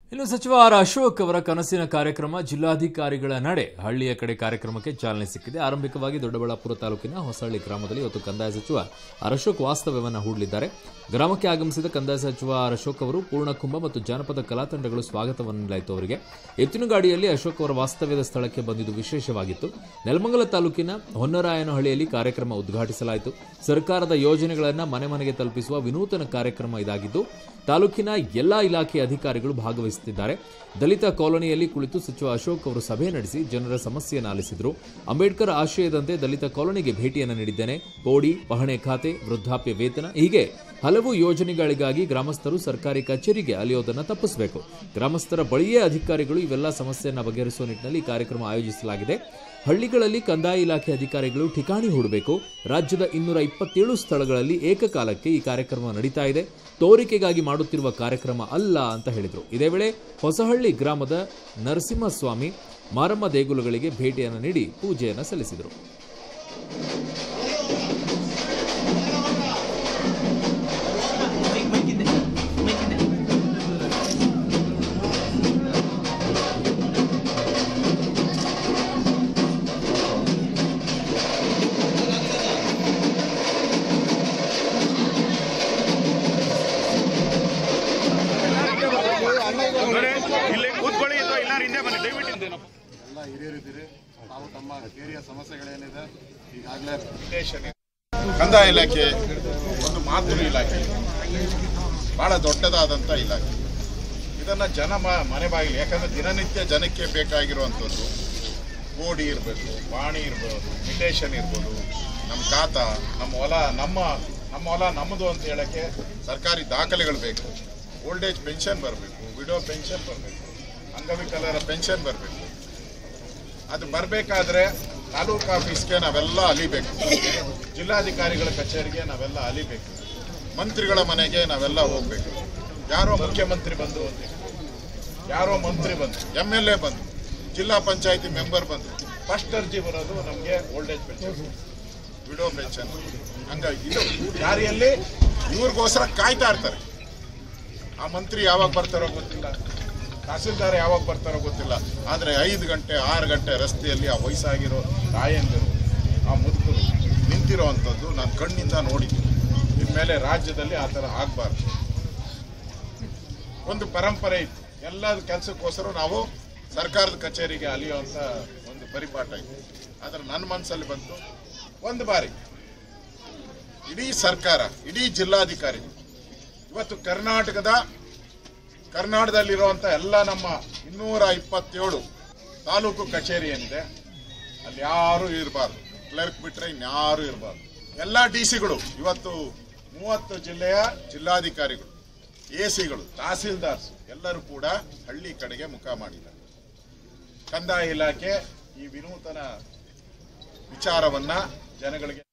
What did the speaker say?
ಇನ್ನು ಸಚಿವ ಆರ್ ಅಶೋಕ್ ಅವರ ಕನಸಿನ ಕಾರ್ಯಕ್ರಮ ಜಿಲ್ಲಾಧಿಕಾರಿಗಳ ನಡೆ ಹಳ್ಳಿಯ ಕಡೆ ಕಾರ್ಯಕ್ರಮಕ್ಕೆ ಚಾಲನೆ ಸಿಕ್ಕಿದೆ ಆರಂಭಿಕವಾಗಿ ದೊಡ್ಡಬಳ್ಳಾಪುರ ತಾಲೂಕಿನ ಹೊಸಹಳ್ಳಿ ಗ್ರಾಮದಲ್ಲಿ ಇವತ್ತು ಕಂದಾಯ ಸಚಿವ ಆರ್ ಅಶೋಕ್ ವಾಸ್ತವ್ಯವನ್ನು ಹೂಡಲಿದ್ದಾರೆ ಗ್ರಾಮಕ್ಕೆ ಆಗಮಿಸಿದ ಕಂದಾಯ ಸಚಿವ ಆರ್ ಅಶೋಕ್ ಅವರು ಪೂರ್ಣಕುಂಭ ಮತ್ತು ಜಾನಪದ ಕಲಾ ತಂಡಗಳು ಸ್ವಾಗತವನ್ನು ನೀಡಲಾಯಿತು ಅವರಿಗೆ ಎತ್ತಿನ ಗಾಡಿಯಲ್ಲಿ ಅಶೋಕ್ ಅವರ ವಾಸ್ತವ್ಯದ ಸ್ಥಳಕ್ಕೆ ಬಂದಿದ್ದು ವಿಶೇಷವಾಗಿತ್ತು ನೆಲಮಂಗಲ ತಾಲೂಕಿನ ಹೊನ್ನರಾಯನಹಳ್ಳಿಯಲ್ಲಿ ಕಾರ್ಯಕ್ರಮ ಉದ್ಘಾಟಿಸಲಾಯಿತು ಸರ್ಕಾರದ ಯೋಜನೆಗಳನ್ನು ಮನೆ ಮನೆಗೆ ತಲುಪಿಸುವ ವಿನೂತನ ಕಾರ್ಯಕ್ರಮ ಇದಾಗಿದ್ದು ತಾಲೂಕಿನ ಎಲ್ಲಾ ಇಲಾಖೆಯ ಅಧಿಕಾರಿಗಳು ಭಾಗವಹಿಸುತ್ತಿದ್ದಾರೆ ದಲಿತ ಕಾಲೋನಿಯಲ್ಲಿ ಕುಳಿತು ಸಚಿವ ಅಶೋಕ್ ಅವರು ಸಭೆ ನಡೆಸಿ ಜನರ ಸಮಸ್ಯೆಯನ್ನು ಆಲಿಸಿದರು ಅಂಬೇಡ್ಕರ್ ಆಶಯದಂತೆ ದಲಿತ ಕಾಲೋನಿಗೆ ಭೇಟಿಯನ್ನು ನೀಡಿದ್ದೇನೆ ಪೋಡಿ ಪಹಣೆ ಖಾತೆ ವೃದ್ಧಾಪ್ಯ ವೇತನ ಹೀಗೆ ಹಲವು ಯೋಜನೆಗಳಿಗಾಗಿ ಗ್ರಾಮಸ್ಥರು ಸರ್ಕಾರಿ ಕಚೇರಿಗೆ ಅಲಿಯೋದನ್ನು ತಪ್ಪಿಸಬೇಕು ಗ್ರಾಮಸ್ಥರ ಬಳಿಯೇ ಅಧಿಕಾರಿಗಳು ಇವೆಲ್ಲ ಸಮಸ್ಯೆಯನ್ನು ಬಗೆಹರಿಸುವ ನಿಟ್ಟಿನಲ್ಲಿ ಈ ಕಾರ್ಯಕ್ರಮ ಆಯೋಜಿಸಲಾಗಿದೆ ಹಳ್ಳಿಗಳಲ್ಲಿ ಕಂದಾಯ ಇಲಾಖೆ ಅಧಿಕಾರಿಗಳು ಠಿಕಾಣಿ ಹೂಡಬೇಕು ರಾಜ್ಯದ ಇನ್ನೂರ ಇಪ್ಪತ್ತೇಳು ಸ್ಥಳಗಳಲ್ಲಿ ಏಕಕಾಲಕ್ಕೆ ಈ ಕಾರ್ಯಕ್ರಮ ನಡೀತಾ ಇದೆ ತೋರಿಕೆಗಾಗಿ ಮಾಡುತ್ತಿರುವ ಕಾರ್ಯಕ್ರಮ ಅಲ್ಲ ಅಂತ ಹೇಳಿದರು ಇದೇ ವೇಳೆ ಹೊಸಹಳ್ಳಿ ಗ್ರಾಮದ ನರಸಿಂಹಸ್ವಾಮಿ ಮಾರಮ್ಮ ದೇಗುಲಗಳಿಗೆ ಭೇಟಿಯನ್ನು ನೀಡಿ ಪೂಜೆಯನ್ನು ಸಲ್ಲಿಸಿದರು ನೋಡಿ, ಇಲ್ಲಿ ಕೂತ್ಕೊಳ್ಳಿ ಅಥವಾ ಎಲ್ಲಾರು ಹಿಂದೆ ಬನ್ನಿ ದಯವಿಟ್ಟು ಹಿಂದೆ ಎಲ್ಲ ಹಿರಿಯರಿದ್ದೀರಿ ನಾವು ತಮ್ಮ ಏರಿಯಾ ಸಮಸ್ಯೆಗಳೇನಿದೆ ಈಗಾಗಲೇ ಕಂದಾಯ ಇಲಾಖೆ ಒಂದು ಮಾತೃ ಇಲಾಖೆ ಬಹಳ ದೊಡ್ಡದಾದಂಥ ಇಲಾಖೆ ಇದನ್ನ ಜನ ಮ- ಮನೆ ಬಾಗಿಲು ಯಾಕಂದ್ರೆ ದಿನನಿತ್ಯ ಜನಕ್ಕೆ ಬೇಕಾಗಿರುವಂಥದ್ದು ಗೋಡಿ ಇರಬೇಕು ಪಾಣಿ ಇರ್ಬೋದು ಮಿಟೇಷನ್ ಇರ್ಬೋದು ನಮ್ಮ ಖಾತಾ ನಮ್ಮ ಹೊಲ ನಮ್ಮ ನಮ್ಮ ಹೊಲ ನಮ್ಮದು ಅಂತ ಹೇಳಕ್ಕೆ ಸರ್ಕಾರಿ ದಾಖಲೆಗಳು ಬೇಕು ಓಲ್ಡ್ ಏಜ್ ಪೆನ್ಷನ್ ಬರಬೇಕು ವಿಡೋ ಪೆನ್ಷನ್ ಬರಬೇಕು ಅಂಗವಿಕಲರ ಪೆನ್ಷನ್ ಬರಬೇಕು ಅದು ಬರಬೇಕಾದ್ರೆ ತಾಲೂಕು ಆಫೀಸ್ಗೆ ನಾವೆಲ್ಲ ಅಲಿಬೇಕು ಜಿಲ್ಲಾಧಿಕಾರಿಗಳ ಕಚೇರಿಗೆ ನಾವೆಲ್ಲ ಅಲಿಬೇಕು ಮಂತ್ರಿಗಳ ಮನೆಗೆ ನಾವೆಲ್ಲ ಹೋಗ್ಬೇಕು ಯಾರೋ ಮುಖ್ಯಮಂತ್ರಿ ಬಂದು ಅಂತ ಯಾರೋ ಮಂತ್ರಿ ಬಂದು ಎಮ್ ಎಲ್ ಎ ಬಂದು ಜಿಲ್ಲಾ ಪಂಚಾಯತಿ ಮೆಂಬರ್ ಬಂದು ಫಸ್ಟ್ ಅರ್ಜಿ ಬರೋದು ನಮಗೆ old age pension widow pension ಹಂಗ ಇದು ಜಾರಿಯಲ್ಲಿ ಇವ್ರಿಗೋಸ್ಕರ ಕಾಯ್ತಾ ಇರ್ತಾರೆ ಆ ಮಂತ್ರಿ ಯಾವಾಗ ಬರ್ತಾರೋ ಗೊತ್ತಿಲ್ಲ ತಹಸೀಲ್ದಾರ್ ಯಾವಾಗ ಬರ್ತಾರೋ ಗೊತ್ತಿಲ್ಲ ಆದರೆ ಐದು ಗಂಟೆ ಆರು ಗಂಟೆ ರಸ್ತೆಯಲ್ಲಿ ಆ ವಯಸ್ಸಾಗಿರೋ ತಾಯಂದಿರು ಆ ಮುದುಕರು ನಿಂತಿರೋ ಅಂಥದ್ದು ನಾನು ಕಣ್ಣಿಂದ ನೋಡಿದ್ದೀನಿ ಇನ್ಮೇಲೆ ರಾಜ್ಯದಲ್ಲಿ ಆ ಥರ ಆಗಬಾರ್ದು ಒಂದು ಪರಂಪರೆ ಇತ್ತು ಎಲ್ಲ ಕೆಲಸಕ್ಕೋಸ್ಕರ ನಾವು ಸರ್ಕಾರದ ಕಚೇರಿಗೆ ಅಲಿಯುವಂಥ ಒಂದು ಪರಿಪಾಠ ಇತ್ತು ಆದರೆ ನನ್ನ ಮನಸ್ಸಲ್ಲಿ ಬಂತು ಒಂದು ಬಾರಿ ಇಡೀ ಸರ್ಕಾರ ಇಡೀ ಜಿಲ್ಲಾಧಿಕಾರಿ ಇವತ್ತು ಕರ್ನಾಟಕದ ಕರ್ನಾಟಕದಲ್ಲಿರುವಂಥ ಎಲ್ಲ ನಮ್ಮ ಇನ್ನೂರ ಇಪ್ಪತ್ತೇಳು ತಾಲೂಕು ಕಚೇರಿ ಏನಿದೆ ಅಲ್ಲಿ ಯಾರು ಇರಬಾರ್ದು ಕ್ಲರ್ಕ್ ಬಿಟ್ರೆ ಇನ್ಯಾರು ಇರಬಾರ್ದು ಎಲ್ಲ ಡಿ ಸಿಗಳು ಇವತ್ತು ಮೂವತ್ತು ಜಿಲ್ಲೆಯ ಜಿಲ್ಲಾಧಿಕಾರಿಗಳು ಎ ಸಿಗಳು ತಹಸೀಲ್ದಾರ್ಸ್ ಎಲ್ಲರೂ ಕೂಡ ಹಳ್ಳಿ ಕಡೆಗೆ ಮುಖ ಮಾಡಿದ್ದಾರೆ ಕಂದಾಯ ಇಲಾಖೆ ಈ ವಿನೂತನ ವಿಚಾರವನ್ನ ಜನಗಳಿಗೆ